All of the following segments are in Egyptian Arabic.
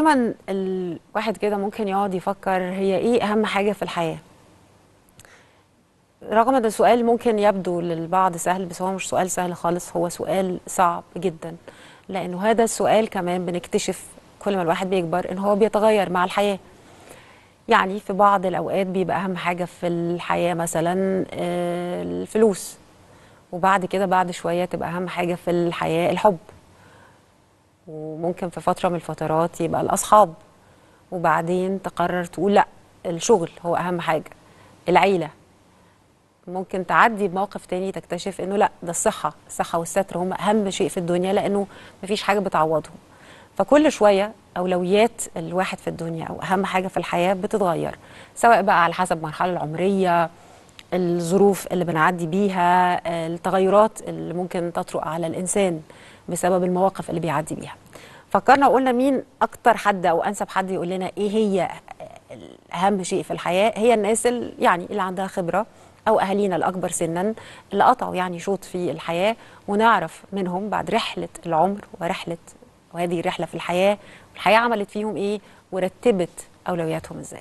دايما الواحد كده ممكن يقعد يفكر هي ايه اهم حاجه في الحياه رغم ان السؤال ممكن يبدو للبعض سهل بس هو مش سؤال سهل خالص هو سؤال صعب جدا لانه هذا السؤال كمان بنكتشف كل ما الواحد بيكبر ان هو بيتغير مع الحياه يعني في بعض الاوقات بيبقى اهم حاجه في الحياه مثلا آه، الفلوس وبعد كده بعد شويه تبقى اهم حاجه في الحياه الحب وممكن في فتره من الفترات يبقى الاصحاب وبعدين تقرر تقول لا الشغل هو اهم حاجه العيله ممكن تعدي بموقف تاني تكتشف انه لا ده الصحه الصحه والستر هم اهم شيء في الدنيا لانه مفيش حاجه بتعوضهم فكل شويه اولويات الواحد في الدنيا او اهم حاجه في الحياه بتتغير سواء بقى على حسب المرحله العمريه الظروف اللي بنعدي بيها التغيرات اللي ممكن تطرق على الانسان بسبب المواقف اللي بيعدي بيها فكرنا وقلنا مين اكتر حد او انسب حد يقول لنا ايه هي اهم شيء في الحياه هي الناس اللي يعني اللي عندها خبره او اهالينا الاكبر سنا اللي قطعوا يعني شوط في الحياه ونعرف منهم بعد رحله العمر ورحله وهذه الرحله في الحياه الحياه عملت فيهم ايه ورتبت اولوياتهم ازاي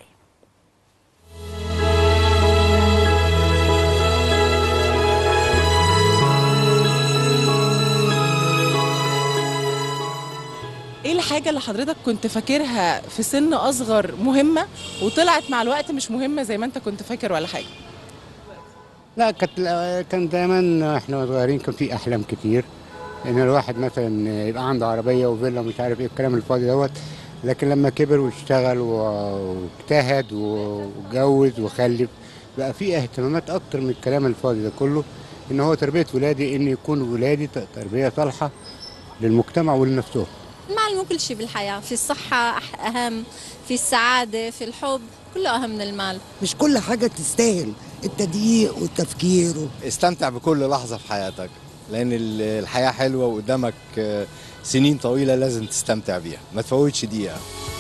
ايه الحاجة اللي حضرتك كنت فاكرها في سن اصغر مهمة وطلعت مع الوقت مش مهمة زي ما انت كنت فاكر ولا حاجة لا كانت كان دايما احنا صغيرين كان في احلام كتير ان الواحد مثلا يبقى عنده عربيه وفيلا ومش عارف ايه الكلام الفاضي دوت لكن لما كبر واشتغل و- واجتهد واتجوز وخلف بقى في اهتمامات اكتر من الكلام الفاضي ده كله ان هو تربيه ولادي ان يكون ولادي ت- تربيه صالحه للمجتمع ولنفسهم المال مو كل شيء بالحياة في الصحة أح- أهم في السعادة في الحب كله أهم من المال مش كل حاجة تستاهل التدقيق والتفكير و... استمتع بكل لحظة في حياتك لأن ال- الحياة حلوة وقدامك آه، سنين طويلة لازم تستمتع بيها ما تفوتش دقيقة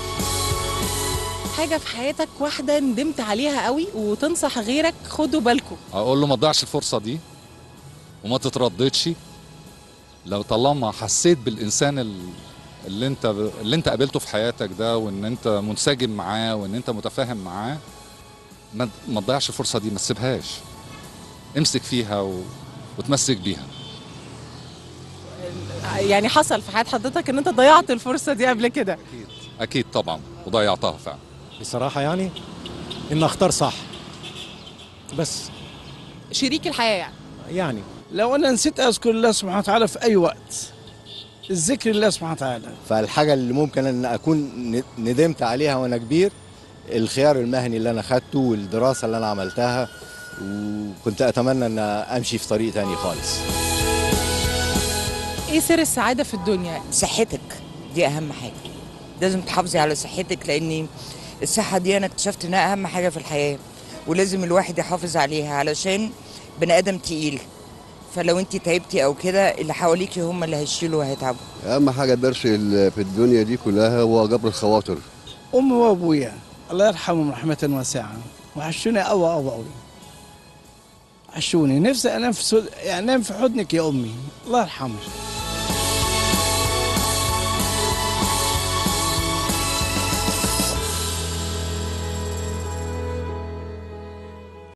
حاجة في حياتك واحدة ندمت عليها قوي وتنصح غيرك خدوا بالكم اقول له ما تضيعش الفرصه دي وما تترددش لو طالما حسيت بالانسان ال- اللي انت اللي انت قابلته في حياتك ده وان انت منسجم معاه وان انت متفاهم معاه ما ما تضيعش الفرصه دي ما تسيبهاش امسك فيها و... وتمسك بيها يعني حصل في حياة حضرتك ان انت ضيعت الفرصة دي قبل كده اكيد طبعا وضيعتها فعلا بصراحة يعني إن أختار صح بس شريك الحياة يعني يعني لو انا نسيت اذكر الله سبحانه وتعالى في اي وقت الذكر الله سبحانه وتعالى فالحاجة اللي ممكن أن أكون ن- ندمت عليها وأنا كبير الخيار المهني اللي أنا خدته والدراسة اللي أنا عملتها وكنت أتمنى أن أمشي في طريق تاني خالص ايه سر السعادة في الدنيا صحتك دي اهم حاجه لازم تحافظي على صحتك لان الصحه دي انا اكتشفت انها اهم حاجه في الحياه ولازم الواحد يحافظ عليها علشان بني ادم تقيل فلو انت تعبتي او كده اللي حواليكي هم اللي هيشيلوا وهيتعبوا اهم حاجه درس ال- في الدنيا دي كلها هو جبر الخواطر امي وابويا الله يرحمهم رحمه واسعه وحشوني قوي قوي قوي وحشوني نفسي انام في سود... يعني انام في حضنك يا امي الله يرحمك